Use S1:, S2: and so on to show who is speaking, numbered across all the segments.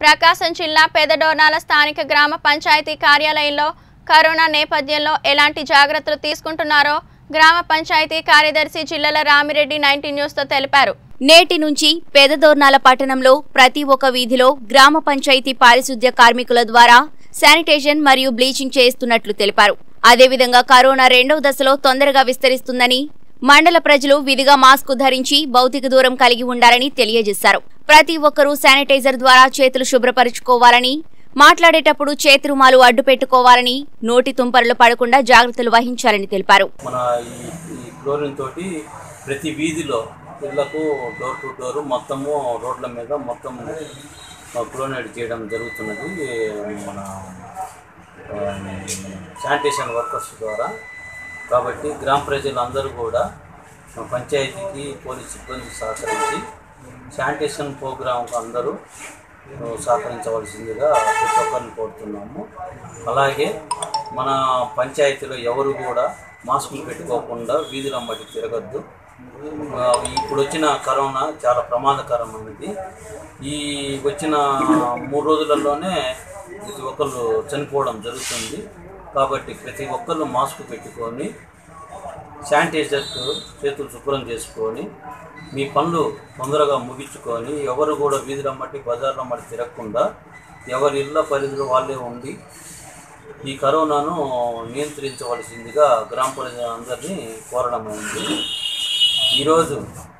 S1: ప్రకాశం జిల్లా పెదడోర్నాల స్థానిక గ్రామ పంచాయతీ కార్యాలయంలో కరోనా నేపథ్యంలో ఎలాంటి జాగ్రత్తలు తీసుకుంటున్నారో గ్రామ పంచాయతీ కార్యదర్శి జిల్లల రామిరెడ్డి నైన్టీన్ న్యూస్తో తెలిపారు
S2: నేటి నుంచి పెదదోర్నాల పట్టణంలో ప్రతి ఒక్క వీధిలో గ్రామ పంచాయతీ పారిశుద్ధ్య కార్మికుల ద్వారా శానిటేషన్ మరియు బ్లీచింగ్ చేస్తున్నట్లు తెలిపారు అదేవిధంగా కరోనా రెండవ దశలో తొందరగా విస్తరిస్తుందని మండల ప్రజలు విధిగా మాస్క్ ధరించి భౌతిక దూరం కలిగి ఉండాలని తెలియజేశారు ప్రతి ఒక్కరూ శానిటైజర్ ద్వారా చేతులు శుభ్రపరుచుకోవాలని మాట్లాడేటప్పుడు చేతి రుమాలు అడ్డు పెట్టుకోవాలని నోటి తుంపరలు పడకుండా జాగ్రత్తలు వహించాలని తెలిపారు
S3: మన ఈ ఈ క్లోరిన్ తోటి ప్రతి వీధిలో ఇళ్లకు డోర్ టు డోర్ మొత్తము రోడ్ల మీద మొత్తం క్లోరైడ్ చేయడం జరుగుతున్నది మన ఆ, శానిటేషన్ వర్కర్స్ ద్వారా కాబట్టి గ్రామ ప్రజలందరూ కూడా మన పంచాయతీకి పోలీస్ సిబ్బంది సహకరించి శానిటేషన్ ప్రోగ్రాంకు అందరూ ఆ, సహకరించవలసిందిగా ప్రతి ఒక్కరిని కోరుతున్నాము అలాగే మన పంచాయతీలో ఎవరు కూడా మాస్కులు పెట్టుకోకుండా వీధుల మట్టి తిరగద్దు ఆ, ఇప్పుడు వచ్చిన కరోనా చాలా ప్రమాదకరమైనది ఈ వచ్చిన మూడు రోజులలోనే ప్రతి ఒక్కరు చనిపోవడం జరుగుతుంది కాబట్టి ప్రతి ఒక్కరు మాస్క్ పెట్టుకొని శానిటైజర్తో చేతులు శుభ్రం చేసుకొని మీ పనులు తొందరగా ముగించుకొని ఎవరు కూడా వీధుల మట్టి బజార్ల మట్టి తిరగకుండా ఎవరి ఇళ్ళ పరిధిలో వాళ్ళే ఉండి ఈ కరోనాను నియంత్రించవలసిందిగా గ్రామ ప్రజలందరినీ కోరడమైంది ఈరోజు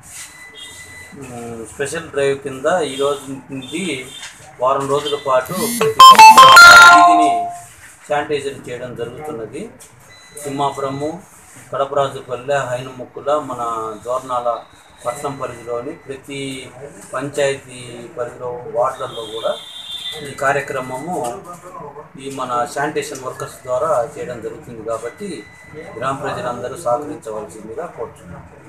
S3: మ్, స్పెషల్ డ్రైవ్ కింద ఈ రోజు నుండి వారం రోజుల పాటు ప్రతి ఒక్క వీధిని శానిటైజర్ చేయడం జరుగుతున్నది సింహాపురము కడపరాజుపల్లె హైనముక్కుల మన జోర్నాల పట్నం పరిధిలోని ప్రతి పంచాయతీ పరిధిలో వార్డులలో కూడా ఈ కార్యక్రమము ఈ మన శానిటేషన్ వర్కర్స్ ద్వారా చేయడం జరుగుతుంది కాబట్టి గ్రామ ప్రజలందరూ సహకరించవలసిందిగా కోరుతున్నాను